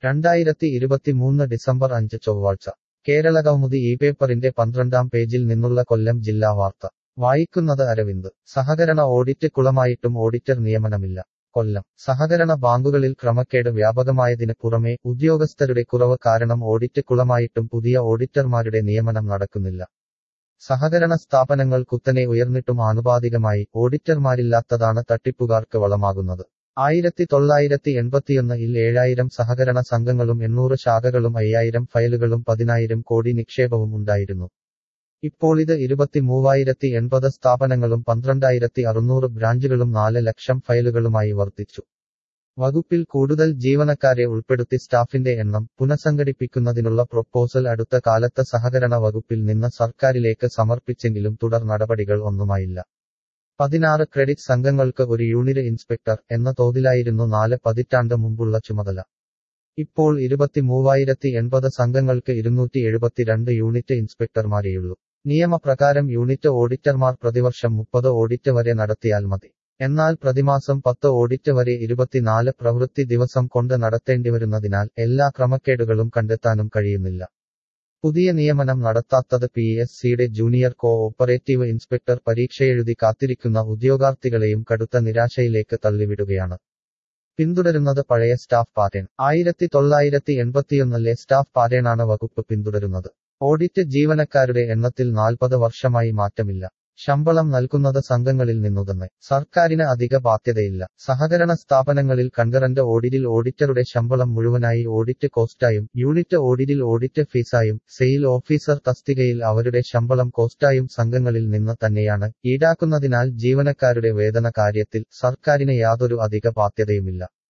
രണ്ടായിരത്തി ഇരുപത്തിമൂന്ന് ഡിസംബർ അഞ്ച് ചൊവ്വാഴ്ച കേരള കൗമുദി ഈ പേപ്പറിന്റെ പന്ത്രണ്ടാം പേജിൽ നിന്നുള്ള കൊല്ലം ജില്ലാ വാർത്ത വായിക്കുന്നത് അരവിന്ദ് സഹകരണ ഓഡിറ്റ് കുളമായിട്ടും ഓഡിറ്റർ നിയമനമില്ല കൊല്ലം സഹകരണ ബാങ്കുകളിൽ ക്രമക്കേട് വ്യാപകമായതിന് പുറമെ ഉദ്യോഗസ്ഥരുടെ കുറവ് കാരണം ഓഡിറ്റ് കുളമായിട്ടും പുതിയ ഓഡിറ്റർമാരുടെ നിയമനം നടക്കുന്നില്ല സഹകരണ സ്ഥാപനങ്ങൾ കുത്തനെ ഉയർന്നിട്ടും ആനുപാതികമായി ഓഡിറ്റർമാരില്ലാത്തതാണ് തട്ടിപ്പുകാർക്ക് വളമാകുന്നത് ആയിരത്തി തൊള്ളായിരത്തി എൺപത്തിയൊന്നിൽ ഏഴായിരം സഹകരണ സംഘങ്ങളും എണ്ണൂറ് ശാഖകളും അയ്യായിരം ഫയലുകളും പതിനായിരം കോടി നിക്ഷേപവും ഉണ്ടായിരുന്നു ഇപ്പോൾ ഇത് ഇരുപത്തിമൂവായിരത്തി എൺപത് സ്ഥാപനങ്ങളും പന്ത്രണ്ടായിരത്തി അറുന്നൂറ് ബ്രാഞ്ചുകളും നാല് ലക്ഷം ഫയലുകളുമായി വർദ്ധിച്ചു വകുപ്പിൽ കൂടുതൽ ജീവനക്കാരെ ഉൾപ്പെടുത്തി സ്റ്റാഫിന്റെ എണ്ണം പുനഃസംഘടിപ്പിക്കുന്നതിനുള്ള പ്രൊപ്പോസൽ അടുത്ത കാലത്ത് സഹകരണ വകുപ്പിൽ നിന്ന് സർക്കാരിലേക്ക് സമർപ്പിച്ചെങ്കിലും തുടർ നടപടികൾ ഒന്നുമായില്ല പതിനാറ് ക്രെഡിറ്റ് സംഘങ്ങൾക്ക് ഒരു യൂണിറ്റ് ഇൻസ്പെക്ടർ എന്ന തോതിലായിരുന്നു നാല് പതിറ്റാണ്ട് മുമ്പുള്ള ചുമതല ഇപ്പോൾ ഇരുപത്തിമൂവായിരത്തി എൺപത് സംഘങ്ങൾക്ക് ഇരുന്നൂറ്റി എഴുപത്തിരണ്ട് യൂണിറ്റ് ഇൻസ്പെക്ടർമാരെയുള്ളൂ നിയമപ്രകാരം യൂണിറ്റ് ഓഡിറ്റർമാർ പ്രതിവർഷം മുപ്പത് ഓഡിറ്റ് വരെ നടത്തിയാൽ മതി എന്നാൽ പ്രതിമാസം പത്ത് ഓഡിറ്റ് വരെ ഇരുപത്തിനാല് പ്രവൃത്തി ദിവസം കൊണ്ട് നടത്തേണ്ടിവരുന്നതിനാൽ എല്ലാ ക്രമക്കേടുകളും കണ്ടെത്താനും കഴിയുന്നില്ല പുതിയ നിയമനം നടത്താത്തത് പി എസ് സിയുടെ ജൂനിയർ കോ ഓപ്പറേറ്റീവ് ഇൻസ്പെക്ടർ പരീക്ഷയെഴുതി കാത്തിരിക്കുന്ന ഉദ്യോഗാർത്ഥികളെയും കടുത്ത നിരാശയിലേക്ക് തള്ളിവിടുകയാണ് പിന്തുടരുന്നത് പഴയ സ്റ്റാഫ് പാറ്റേൺ ആയിരത്തി തൊള്ളായിരത്തി എൺപത്തിയൊന്നിലെ സ്റ്റാഫ് പാറ്റേണാണ് വകുപ്പ് പിന്തുടരുന്നത് ഓഡിറ്റ് ജീവനക്കാരുടെ എണ്ണത്തിൽ നാൽപ്പത് വർഷമായി മാറ്റമില്ല ശമ്പളം നൽകുന്നത് സംഘങ്ങളിൽ നിന്നുതന്നെ സർക്കാരിന് അധിക ബാധ്യതയില്ല സഹകരണ സ്ഥാപനങ്ങളിൽ കൺകറന്റ് ഓഡിറ്റിൽ ഓഡിറ്ററുടെ ശമ്പളം മുഴുവനായി ഓഡിറ്റ് കോസ്റ്റായും യൂണിറ്റ് ഓഡിറ്റിൽ ഓഡിറ്റ് ഫീസായും സെയിൽ ഓഫീസർ തസ്തികയിൽ അവരുടെ ശമ്പളം കോസ്റ്റായും സംഘങ്ങളിൽ നിന്ന് തന്നെയാണ് ഈടാക്കുന്നതിനാൽ ജീവനക്കാരുടെ വേതന കാര്യത്തിൽ സർക്കാരിന് യാതൊരു അധിക ബാധ്യതയുമില്ല